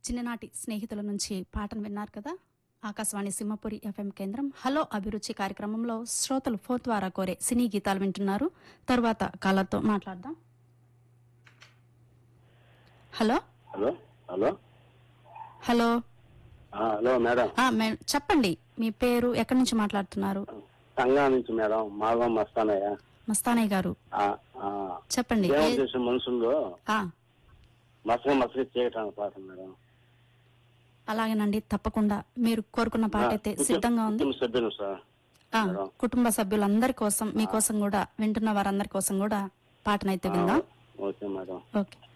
చిన్ననాటి స్నేహితుల నుంచి పాటను విన్నారు కదా ఆకాశవాణి సింహపురి ఎఫ్ఎం కేంద్రం హలో అభిరుచి కార్యక్రమంలో శ్రోతలు ఫోన్ ద్వారా కోరే సినీ గీతాలు వింటున్నారు తరువాత కాలర్తో మాట్లాడదాం హలో హలో హలో హలో ఆ, హలో మేడం ఆ, మే- చెప్పండి మీ పేరు ఎక్కడి నుంచి మాట్లాడుతున్నారు సంగా నుంచి మేడం మాగం మస్తానయ్య మస్తానయ్య గారు ఆ, ఆ. చెప్పండి దేవుడు ఏ- చేసిన మనుషుల్లో ఆ, మసక మసక చేయటానికి పాట మేడం అలాగేనండి తప్పకుండా మీరు కోరుకున్న పాట అయితే సిద్ధంగా ఉంది కుటుంబ సభ్యులు సార్ ఆ, కుటుంబ సభ్యులందరి కోసం మీకోసం కూడా వింటున్న వారందరి కోసం కూడా పాటనైతే విందాం ఓకే మేడం ఓకే